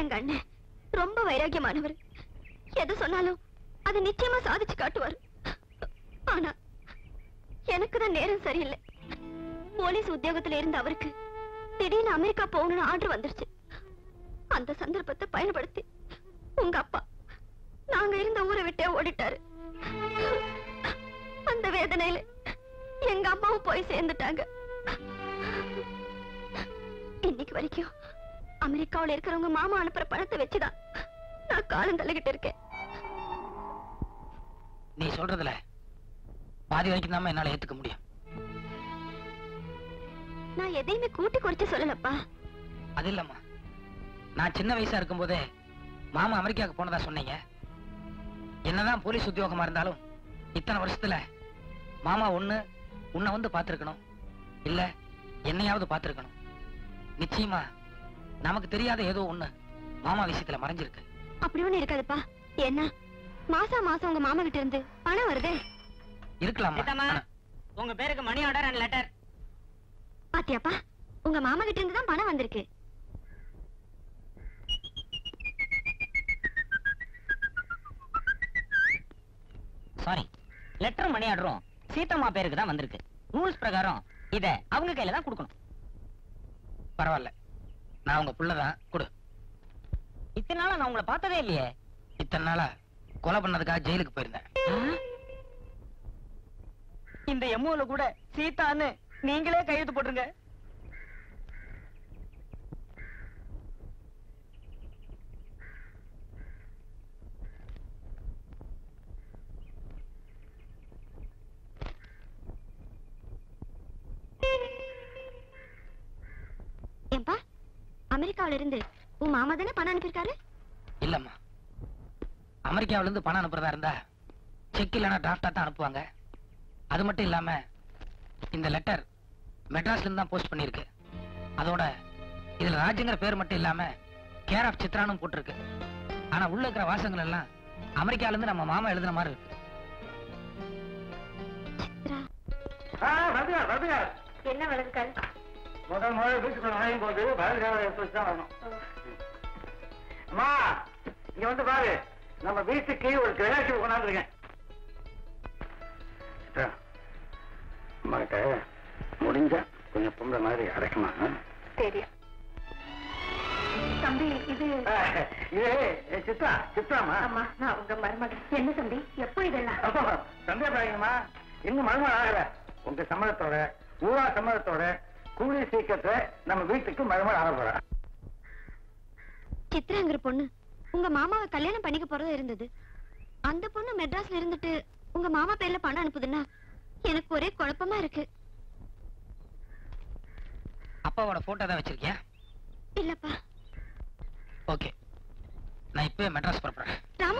எங்க அண்ணன் ரொம்ப வைராக்கியமானவர் எது சொன்னாலும் அது நிச்சயமா சாதிச்சு காட்டுவார் ஆனா எனக்கு தான் நேரம் சரியில்லை போலீஸ் உத்தியோகத்துல இருந்த அவருக்கு திடீர்னு அமெரிக்கா போகணும்னு ஆர்டர் வந்துருச்சு அந்த சந்தர்ப்பத்தை பயன்படுத்தி உங்க அப்பா நாங்க இருந்த ஊரை விட்டே ஓடிட்டாரு அந்த வேதனையில எங்க அம்மாவும் போய் சேர்ந்துட்டாங்க இன்னைக்கு வரைக்கும் அமெரிக்காவுல இருக்கிறவங்க மாமா அனுப்புற பணத்தை வச்சுதான் நான் காலம் தள்ளிக்கிட்டு இருக்கேன் நீ சொல்றதுல பாதி வரைக்கும் தான் என்னால ஏத்துக்க முடியும் நான் எதையுமே கூட்டி குறைச்சு சொல்லலப்பா அது இல்லம்மா நான் சின்ன வயசா இருக்கும்போதே மாமா அமெரிக்காவுக்கு போனதா சொன்னீங்க என்னதான் போலீஸ் உத்தியோகமா இருந்தாலும் இத்தனை வருஷத்துல மாமா ஒண்ணு உன்னை வந்து பார்த்திருக்கணும் இல்ல என்னையாவது பார்த்திருக்கணும் நிச்சயமா நமக்கு தெரியாத ஏதோ ஒண்ணு மாமா விஷயத்துல மறைஞ்சிருக்கு அப்படி ஒண்ணு இருக்காதுப்பா என்ன மாசா மாசம் உங்க மாமா கிட்ட இருந்து பணம் வருதே இருக்கலாமா சித்தம்மா. ஆனா- உங்க பேருக்கு மணி ஆர்டர் அண்ட் லெட்டர் பாத்தியாப்பா உங்க மாமா கிட்ட இருந்து தான் பணம் வந்திருக்கு சாரி லெட்டர் மணி ஆர்டரும் சீத்தம்மா பேருக்கு தான் வந்திருக்கு ரூல்ஸ் பிரகாரம் இத அவங்க கையில தான் கொடுக்கணும் பரவாயில்ல நான் உங்க புள்ளதான் கொடு இத்தனை நாளா நான் உங்களை பார்த்ததே இல்லையே இத்தனை நாளா கொலை பண்ணதுக்காக ஜெயிலுக்கு போயிருந்தேன் இந்த எம்ஓல கூட சீதான்னு நீங்களே கையெழுத்து போட்டுருங்க ஏன்பா அமெரிக்காவுல இருந்து உன் மாமா தானே பணம் அனுப்பியிருக்காரு இல்லம்மா அமெரிக்காவில இருந்து பணம் அனுப்புறதா இருந்தா செக் இல்லைன்னா டிராஃப்டா தான் அனுப்புவாங்க அது மட்டும் இல்லாம இந்த லெட்டர் மெட்ராஸ்ல இருந்து தான் போஸ்ட் பண்ணிருக்கு அதோட இதுல ராஜுங்கிற பேர் மட்டும் இல்லாம கேர் ஆஃப் சித்ரானும் போட்டிருக்கு ஆனா உள்ள இருக்கிற வாசகங்கள் எல்லாம் அமெரிக்கால இருந்து நம்ம மாமா எழுதுன மாதிரி இருக்கு சித்ரா என்ன வளர்க்காரு முதல் முதல் வீட்டுக்குள்ள நுழையும் போது பயங்கர எடுத்து தான் வரணும் அம்மா இங்க வந்து பாரு நம்ம வீட்டுக்கு ஒரு கிரகாட்சி கொண்டாந்துருக்கேன் அம்மா கிட்ட முடிஞ்ச கொஞ்சம் பொம்பளை மாதிரி அடைக்குமா தெரியும் தம்பி இது இது சித்ரா சித்ராமா ஆமா நான் உங்க மருமகன் என்ன தம்பி எப்போ இதெல்லாம் சந்தேகப்படாதீங்கம்மா இன்னும் மருமகள் ஆகல உங்க சம்மதத்தோட ஊரா சம்மதத்தோட கூலி சீக்கிரத்துல நம்ம வீட்டுக்கு மருமகள் ஆக போறா சித்ராங்கிற பொண்ணு உங்க மாமாவை கல்யாணம் பண்ணிக்க போறதா இருந்தது அந்த பொண்ணு மெட்ராஸ்ல இருந்துட்டு உங்க மாமா பேர்ல பணம் அனுப்புதுன்னா எனக்கு ஒரே குழப்பமா இருக்கு அப்பாவோட போட்டோ தான் வச்சிருக்கியா இல்லப்பா ஓகே நான் இப்பவே மெட்ராஸ் புறப்படுறேன் ராமு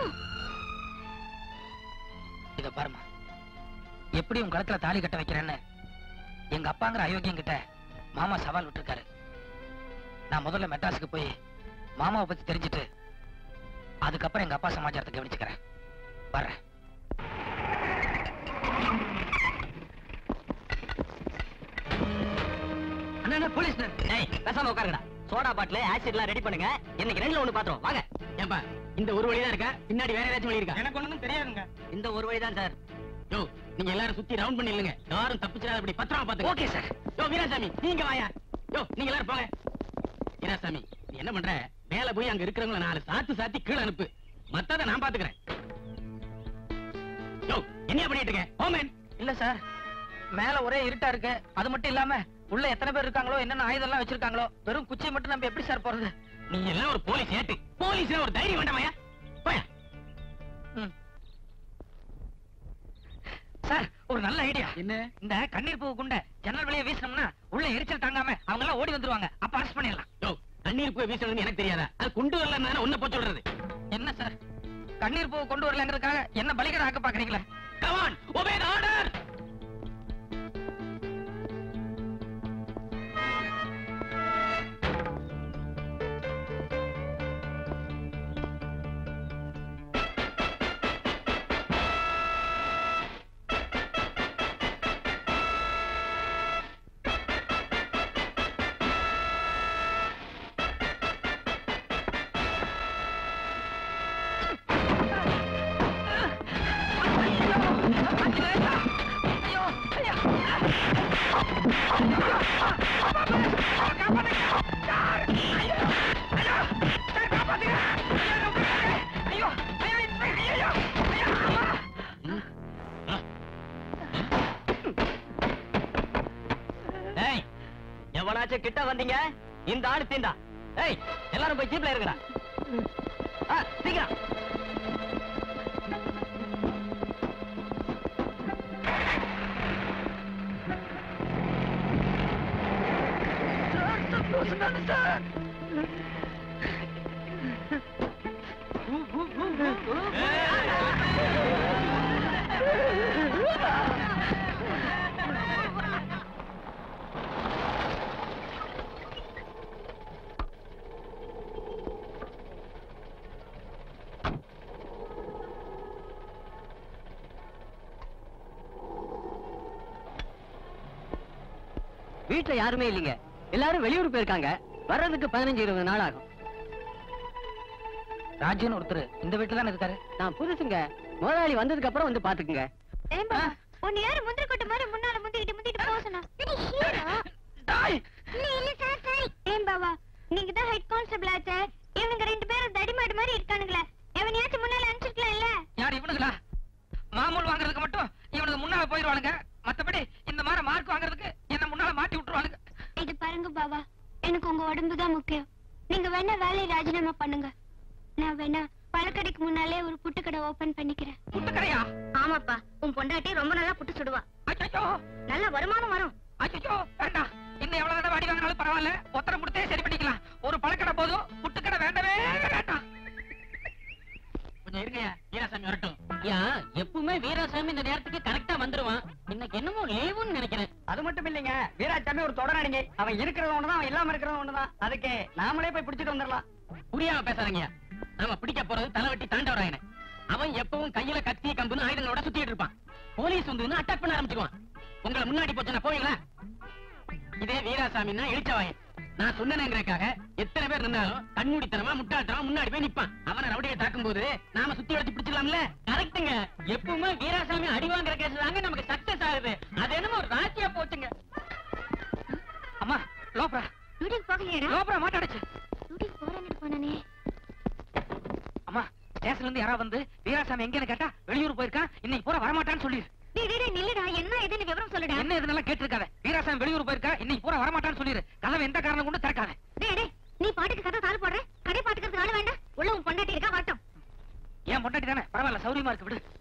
இத பாருமா எப்படி உன் கழுத்துல தாலி கட்ட வைக்கிறேன்னு எங்க அப்பாங்கிற அயோக்கியம் கிட்ட மாமா சவால் விட்டுருக்காரு நான் முதல்ல மெட்ராஸுக்கு போய் மாமாவை பத்தி தெரிஞ்சுட்டு அதுக்கப்புறம் எங்க அப்பா சமாச்சாரத்தை கவனிச்சுக்கிறேன் வர்றேன் அண்ணா போலீஸ் டேய் பேசாம உட்காருங்கடா சோடா பாட்டில் ஆசிட்லாம் ரெடி பண்ணுங்க இன்னைக்கு ரெண்டுல ஒண்ணு பாத்துறோம் வாங்க ஏன்பா இந்த ஒரு வழி தான் இருக்கா பின்னாடி வேற ஏதாச்சும் வழி இருக்கா எனக்கு ஒண்ணும் தெரியாதுங்க இந்த ஒரு வழி தான் சார் யோ நீங்க எல்லாரும் சுத்தி ரவுண்ட் பண்ணி இல்லங்க யாரும் தப்பிச்சிடாத அப்படி பத்திரமா பாத்துங்க ஓகே சார் யோ வீராசாமி நீங்க வாயா யோ நீங்க எல்லாரும் போங்க வீராசாமி நீ என்ன பண்ற மேல போய் அங்க இருக்கிறவங்கள நாலு சாத்து சாத்தி கீழே அனுப்பு மத்தத நான் பாத்துக்கிறேன் யோ என்ன பண்ணிட்டு இருக்க ஓமன் இல்ல சார் மேல ஒரே இருட்டா இருக்கு அது மட்டும் இல்லாம உள்ள எத்தனை பேர் இருக்காங்களோ என்னென்ன ஆயுதம் எல்லாம் வச்சிருக்காங்களோ வெறும் குச்சியை மட்டும் நம்ம எப்படி சார் போறது நீ எல்லாம் ஒரு போலீஸ் ஏட்டு போலீஸ் ஒரு தைரியம் வேண்டாமாயா போயா ம். சார் ஒரு நல்ல ஐடியா என்ன இந்த கண்ணீர் பூ குண்ட ஜன்னல் வெளியே வீசினோம்னா உள்ள எரிச்சல் தாங்காம அவங்க எல்லாம் ஓடி வந்துருவாங்க அப்ப அரெஸ்ட் பண்ணிடலாம் யோ தண்ணீர் போய் வீசணும்னு எனக்கு தெரியாதா அது கொண்டு வரலன்னு ஒன்ன போய் சொல்றது என்ன சார் கண்ணீர் பூ கொண்டு வரலங்கிறதுக்காக என்ன பலிகடை ஆக்க பாக்குறீங்களா கமான் ஒபே ஆர்டர் ஏய் எவனாச்சும் கிட்ட வந்தீங்க இந்த ஆளு தீண்டா ஏய் எல்லாரும் போய் ஜீப்ல இருக்கிறா சீக்கிரம் வீட்டுல யாருமே இல்லைங்க எல்லாரும் வெளியூர் போயிருக்காங்க வர்றதுக்கு பதினஞ்சு இருபது நாள் ஆகும் ராஜுன்னு ஒருத்தர் இந்த வீட்டுல தானே இருக்காரு நான் புதுசுங்க முதலாளி வந்ததுக்கு அப்புறம் வந்து பாத்துக்குங்க ஏம்பா உன்னை யாரு முந்திரி கொட்ட மாதிரி முன்னால முந்திக்கிட்டு முந்திக்கிட்டு போக சொன்னா இல்ல இல்ல சார் சார் ஏன் பாவா நீங்க தான் ஹெட் கான்ஸ்டபிள் ஆச்சே இவனுங்க ரெண்டு பேரும் தடிமாடு மாதிரி இருக்கானுங்களே எவனையாச்சும் முன்னால அனுப்பிச்சிருக்கலாம் இல்ல யார் இவனுங்களா மாமூல் வாங்குறதுக்கு மட்டும் இவனுக்கு முன்னால போயிருவானுங்க மத்தபடி இந்த மாதிரி மார்க் வாங்குறதுக்கு என்ன முன்னால மாட்டி விட்டுருவானுங்க இது பாருங்க பாவா எனக்கு உங்க உடம்பு தான் முக்கியம் நீங்க வேணா வேலையை ராஜினாமா பண்ணுங்க நான் வேணா பழக்கடைக்கு முன்னாலே ஒரு புட்டுக்கடை ஓபன் பண்ணிக்கிறேன் புட்டு கடையா ஆமாப்பா உன் பொண்டாட்டி ரொம்ப நல்லா புட்டு சுடுவா அச்சோ நல்ல வருமானம் வரும் அச்சோ வேண்டாம் இன்னும் எவ்வளவு தடவை அடி வாங்கினாலும் பரவாயில்ல ஒத்தரை கொடுத்தே சரி பண்ணிக்கலாம் ஒரு பழக்கடை போதும் புட்டு கடை வேண்டவே வேண்டாம் கொஞ்சம் இருங்கய்யா வீராசாமி வரட்டும் ஐயா எப்பவுமே வீராசாமி இந்த நேரத்துக்கு கரெக்டா வந்துருவான் இன்னைக்கு என்னமோ லீவுன்னு நினைக்கிறேன் அது மட்டும் இல்லைங்க வீராசாமி ஒரு தொடராடிங்க அவன் இருக்கிறது ஒண்ணுதான் அவன் இல்லாம இருக்கிறது ஒண்ணுதான் அதுக்கு நாமளே போய் பிடிச்சிட்டு வந்துடலாம் புரியாம பேசாதீங்க நாம பிடிக்க போறது தலைவட்டி தாண்டவராயன அவன் எப்பவும் கையில கத்தி கம்புன்னு ஆயுதங்களோட சுத்திட்டு இருப்பான் போலீஸ் வந்து அட்டாக் பண்ண ஆரம்பிச்சிருவான் உங்களை முன்னாடி போச்சுன்னா போவீங்களா இதே வீராசாமின்னா இழிச்சவாயன் நான் சொன்னேங்கிறதுக்காக எத்தனை பேர் நின்னாலும் கண்மூடித்தனமா முட்டாள்தனமா முன்னாடி போய் நிப்பான் அவனை ரவுடியை தாக்கும் போது நாம சுத்தி வளைச்சு பிடிச்சிடலாம்ல கரெக்ட்டுங்க எப்பவுமே வீராசாமி அடி வாங்குற கேஸ் தாங்க நமக்கு சக்சஸ் ஆகுது அது என்னமோ ஒரு ராசியா போச்சுங்க அம்மா லோப்ரா டியூட்டிக்கு போகலையடா லோப்ரா மாட்டாடுச்சு டியூட்டிக்கு போறேன்னு போனானே அம்மா ஸ்டேஷன்ல இருந்து யாரா வந்து வீராசாமி எங்கன்னு கேட்டா வெளியூர் போயிருக்கான் இன்னைக்கு பூரா வரமாட்டான்னு சொல்லிரு டேய் டேய் டேய், நில்லுடா என்ன ஏதுன்னு விவரம் சொல்லுடா என்ன இதெல்லாம் கேட்டிருக்காத வீராசாமி வெளியூர் போயிருக்கா இன்னைக்கு பூரா வரமாட்டான்னு சொல்லிரு கதவை எந்த காரணம் கொண்டு திறக்காத டேய் டேய் நீ பாட்டுக்கு கதை தாள் போடுற கடை பாத்துக்கிறதுக்கு ஆளு வேண்டாம் உள்ள உன் பொண்டாட்டி இருக்கா வரட்டும் ஏன் பொண்டாட்டி தானே பரவாயில்ல சௌரியமா இருக்கு விடு